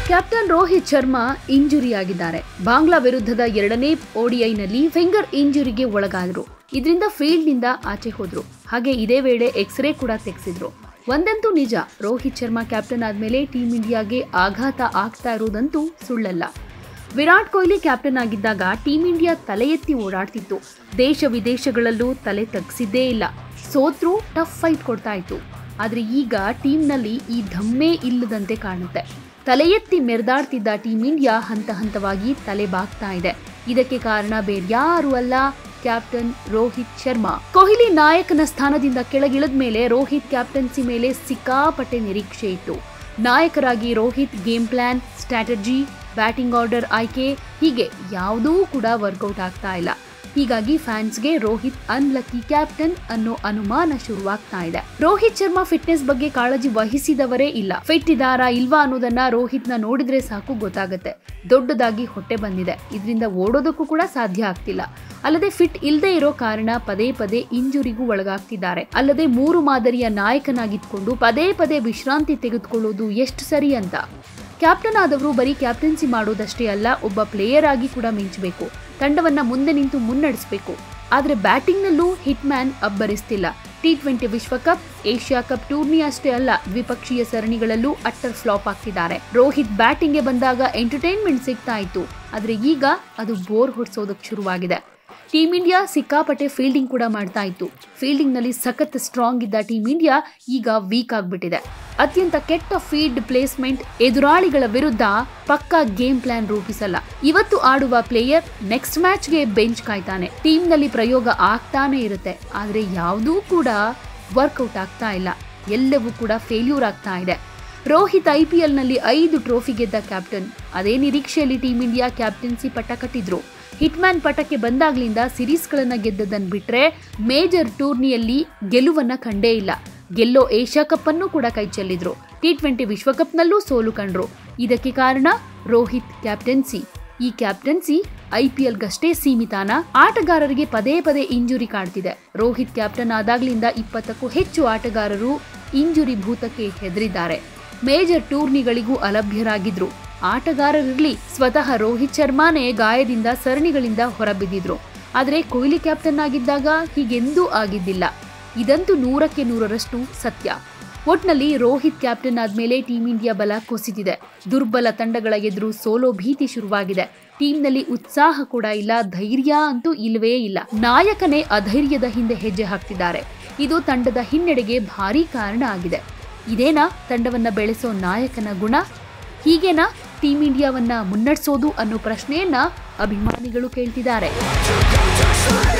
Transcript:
captain Rohit Sharma injury ಆಗಿದ್ದಾರೆ ಬಾಂಗ್ಲಾ ವಿರುದ್ಧದ ಎರಡನೇ ಓಡಿಐನಲ್ಲಿ ಫಿಂಗರ್ ಇಂಜುರಿಗೆ ಒಳಗಾದ್ರು ಇದರಿಂದ ಫೀಲ್ಡ್ನಿಂದ ಆಚೆ ಹೋದ್ರು ಹಾಗೆ ಇದೇ ವೇಳೆ ಎಕ್ಸ್ರೇ ಕೂಡ ತೆಗೆಸಿದ್ರು ಒಂದಂತೂ ನಿಜ ರೋಹಿತ್ ಶರ್ಮಾ ಕ್ಯಾಪ್ಟನ್ ಆದ್ಮೇಲೆ ಟೀಂ ಇಂಡಿಯಾಗೆ ಆಘಾತ ಆಗ್ತಾ ಇರೋದಂತೂ ಸುಳ್ಳಲ್ಲ ವಿರಾಟ್ ಕೊಹ್ಲಿ ಕ್ಯಾಪ್ಟನ್ ಆಗಿದ್ದಾಗ ಟೀಂ ಇಂಡಿಯಾ ತಲೆ ಎತ್ತಿ ಓಡಾಡ್ತಿತ್ತು ದೇಶ ವಿದೇಶಗಳಲ್ಲೂ ತಲೆ ತಗ್ಸಿದ್ದೇ ಇಲ್ಲ ಸೋತ್ರು ಟಫ್ ಫೈಟ್ ಕೊಡ್ತಾ ಇತ್ತು ಆದ್ರೆ ಈಗ ಟೀಮ್ನಲ್ಲಿ ಈ ಧಮ್ಮೆ ಇಲ್ಲದಂತೆ ಕಾಣುತ್ತೆ ತಲೆ ಎತ್ತಿ ಮೆರೆದಾಡ್ತಿದ್ದ ಟೀಂ ಇಂಡಿಯಾ ಹಂತ ಹಂತವಾಗಿ ತಲೆ ಬಾಗ್ತಾ ಇದೆ ಇದಕ್ಕೆ ಕಾರಣ ಬೇರ್ಯಾರೂ ಅಲ್ಲ ಕ್ಯಾಪ್ಟನ್ ರೋಹಿತ್ ಶರ್ಮಾ ಕೊಹ್ಲಿ ನಾಯಕನ ಸ್ಥಾನದಿಂದ ಕೆಳಗಿಳಿದ ಮೇಲೆ ರೋಹಿತ್ ಕ್ಯಾಪ್ಟನ್ಸಿ ಮೇಲೆ ಸಿಕ್ಕಾಪಟ್ಟೆ ನಿರೀಕ್ಷೆ ಇತ್ತು ನಾಯಕರಾಗಿ Rohit game plan strategy batting order ಆಯ್ಕೆ ಹೀಗೆ ಯಾವುದೂ ಕೂಡ ವರ್ಕೌಟ್ ಆಗ್ತಾ ಇಲ್ಲ ಹೀಗಾಗಿ ಫ್ಯಾನ್ಸ್ಗೆ ರೋಹಿತ್ ಅನ್ಲಕ್ಕಿ ಕ್ಯಾಪ್ಟನ್ ಅನ್ನೋ ಅನುಮಾನ ಶುರುವಾಗ್ತಾ ಇದೆ ರೋಹಿತ್ ಶರ್ಮಾ ಫಿಟ್ನೆಸ್ ಬಗ್ಗೆ ಕಾಳಜಿ ವಹಿಸಿದವರೇ ಇಲ್ಲ ಫಿಟ್ ಇದಾರಾ ಇಲ್ವಾ ಅನ್ನೋದನ್ನ ರೋಹಿತ್ನ ನೋಡಿದ್ರೆ ಸಾಕು ಗೊತ್ತಾಗುತ್ತೆ ದೊಡ್ಡದಾಗಿ ಹೊಟ್ಟೆ ಬಂದಿದೆ ಇದರಿಂದ ಓಡೋದಕ್ಕೂ ಕೂಡ ಸಾಧ್ಯ ಆಗ್ತಿಲ್ಲ ಅಲ್ಲದೆ ಫಿಟ್ ಇಲ್ಲದೆ ಇರೋ ಕಾರಣ ಪದೇ ಪದೇ ಇಂಜುರಿಗೂ ಒಳಗಾಗ್ತಿದ್ದಾರೆ ಅಲ್ಲದೆ ಮೂರು ಮಾದರಿಯ ನಾಯಕನಾಗಿದ್ಕೊಂಡು ಪದೇ ಪದೇ ವಿಶ್ರಾಂತಿ ತೆಗೆದುಕೊಳ್ಳೋದು ಎಷ್ಟು ಸರಿ ಅಂತ ಕ್ಯಾಪ್ಟನ್ ಆದವರು ಬರೀ ಕ್ಯಾಪ್ಟನ್ಸಿ ಮಾಡೋದಷ್ಟೇ ಅಲ್ಲ ಒಬ್ಬ ಪ್ಲೇಯರ್ ಆಗಿ ಕೂಡ ಮಿಂಚಬೇಕು ತಂಡವನ್ನ ಮುಂದೆ ನಿಂತು ಮುನ್ನಡೆಸಬೇಕು ಆದ್ರೆ ಬ್ಯಾಟಿಂಗ್ನಲ್ಲೂ ಹಿಟ್ ಮ್ಯಾನ್ ಅಬ್ಬರಿಸ್ತಿಲ್ಲ ಟಿ ಟ್ವೆಂಟಿ ವಿಶ್ವಕಪ್ ಏಷ್ಯಾ ಕಪ್ ಟೂರ್ನಿ ಅಷ್ಟೇ ಅಲ್ಲ ದ್ವಿಪಕ್ಷೀಯ ಸರಣಿಗಳಲ್ಲೂ ಅಟ್ಟರ್ ಫ್ಲಾಪ್ ಆಗ್ತಿದ್ದಾರೆ ರೋಹಿತ್ ಬ್ಯಾಟಿಂಗ್ಗೆ ಬಂದಾಗ ಎಂಟರ್ಟೈನ್ಮೆಂಟ್ ಸಿಗ್ತಾ ಇತ್ತು ಆದ್ರೆ ಈಗ ಅದು ಬೋರ್ ಹೊಡ್ಸೋದಕ್ಕೆ ಶುರುವಾಗಿದೆ ಟೀಮ್ ಇಂಡಿಯಾ ಸಿಕ್ಕಾಪಟ್ಟೆ ಫೀಲ್ಡಿಂಗ್ ಕೂಡ ಮಾಡ್ತಾ ಇತ್ತು ಫೀಲ್ಡಿಂಗ್ ನಲ್ಲಿ ಸಖತ್ ಸ್ಟ್ರಾಂಗ್ ಇದ್ದ ಟೀಮ್ ಇಂಡಿಯಾ ಈಗ ವೀಕ್ ಆಗ್ಬಿಟ್ಟಿದೆ ಅತ್ಯಂತ ಕೆಟ್ಟ ಫೀಲ್ಡ್ ಪ್ಲೇಸ್ಮೆಂಟ್ ಎದುರಾಳಿಗಳ ವಿರುದ್ಧ ಪಕ್ಕಾ ಗೇಮ್ ಪ್ಲಾನ್ ರೂಪಿಸಲ್ಲ ಇವತ್ತು ಆಡುವ ಪ್ಲೇಯರ್ ನೆಕ್ಸ್ಟ್ ಮ್ಯಾಚ್ಗೆ ಬೆಂಚ್ ಕಾಯ್ತಾನೆ ಟೀಮ್ ನಲ್ಲಿ ಪ್ರಯೋಗ ಆಗ್ತಾನೆ ಇರುತ್ತೆ ಆದ್ರೆ ಯಾವುದೂ ಕೂಡ ವರ್ಕೌಟ್ ಆಗ್ತಾ ಇಲ್ಲ ಎಲ್ಲವೂ ಕೂಡ ಫೇಲ್ಯೂರ್ ಆಗ್ತಾ ಇದೆ ರೋಹಿತ್ ಐ ಪಿ ಎಲ್ನಲ್ಲಿ ಐದು ಟ್ರೋಫಿ ಗೆದ್ದ ಕ್ಯಾಪ್ಟನ್ ಅದೇ ನಿರೀಕ್ಷೆಯಲ್ಲಿ ಟೀಮ್ ಇಂಡಿಯಾ ಕ್ಯಾಪ್ಟನ್ಸಿ ಪಟ್ಟ ಕಟ್ಟಿದ್ರು ಹಿಟ್ಮ್ಯಾನ್ ಪಟ್ಟಕ್ಕೆ ಬಂದಾಗ್ಲಿಂದ ಸಿರೀಸ್ಗಳನ್ನ ಗೆದ್ದದನ್ ಬಿಟ್ರೆ ಮೇಜರ್ ಟೂರ್ನಿಯಲ್ಲಿ ಗೆಲುವನ್ನ ಕಂಡೇ ಇಲ್ಲ ಗೆಲ್ಲೋ ಏಷ್ಯಾ ಕಪ್ ಅನ್ನು ಕೂಡ ಕೈ ಚೆಲ್ಲಿದ್ರು ಟಿ ಟ್ವೆಂಟಿ ವಿಶ್ವಕಪ್ನಲ್ಲೂ ಸೋಲು ಕಂಡ್ರು ಇದಕ್ಕೆ ಕಾರಣ ರೋಹಿತ್ ಕ್ಯಾಪ್ಟನ್ಸಿ ಈ ಕ್ಯಾಪ್ಟನ್ಸಿ ಐಪಿಎಲ್ಗಷ್ಟೇ ಸೀಮಿತಾನ ಆಟಗಾರರಿಗೆ ಪದೇ ಪದೇ ಇಂಜುರಿ ಕಾಡ್ತಿದೆ ರೋಹಿತ್ ಕ್ಯಾಪ್ಟನ್ ಆದಾಗ್ಲಿಂದ ಇಪ್ಪತ್ತಕ್ಕೂ ಹೆಚ್ಚು ಆಟಗಾರರು ಇಂಜುರಿ ಭೂತಕ್ಕೆ ಹೆದರಿದ್ದಾರೆ ಮೇಜರ್ ಟೂರ್ನಿಗಳಿಗೂ ಅಲಭ್ಯರಾಗಿದ್ರು ಆಟಗಾರರಿರ್ಲಿ ಸ್ವತಃ ರೋಹಿತ್ ಶರ್ಮಾನೇ ಗಾಯದಿಂದ ಸರಣಿಗಳಿಂದ ಹೊರಬಿದ್ದಿದ್ರು ಆದ್ರೆ ಕೊಹ್ಲಿ ಕ್ಯಾಪ್ಟನ್ ಆಗಿದ್ದಾಗ ಹೀಗೆಂದೂ ಆಗಿದ್ದಿಲ್ಲ ಇದಂತೂ ನೂರಕ್ಕೆ ನೂರರಷ್ಟು ಸತ್ಯ ಒಟ್ನಲ್ಲಿ ರೋಹಿತ್ ಕ್ಯಾಪ್ಟನ್ ಆದ್ಮೇಲೆ ಟೀಂ ಇಂಡಿಯಾ ಬಲ ಕುಸಿದಿದೆ ದುರ್ಬಲ ತಂಡಗಳ ಎದುರು ಸೋಲೋ ಭೀತಿ ಶುರುವಾಗಿದೆ ಟೀಮ್ನಲ್ಲಿ ಉತ್ಸಾಹ ಕೂಡ ಇಲ್ಲ ಧೈರ್ಯ ಅಂತೂ ಇಲ್ವೇ ಇಲ್ಲ ನಾಯಕನೇ ಅಧೈರ್ಯದ ಹಿಂದೆ ಹೆಜ್ಜೆ ಹಾಕ್ತಿದ್ದಾರೆ ಇದು ತಂಡದ ಹಿನ್ನಡೆಗೆ ಭಾರೀ ಕಾರಣ ಆಗಿದೆ ಇದೇನಾ ತಂಡವನ್ನ ಬೆಳೆಸೋ ನಾಯಕನ ಗುಣ ಹೀಗೇನಾ ಟೀಂ ಇಂಡಿಯಾವನ್ನ ಮುನ್ನಡೆಸೋದು ಅನ್ನೋ ಪ್ರಶ್ನೆಯನ್ನ ಅಭಿಮಾನಿಗಳು ಕೇಳ್ತಿದ್ದಾರೆ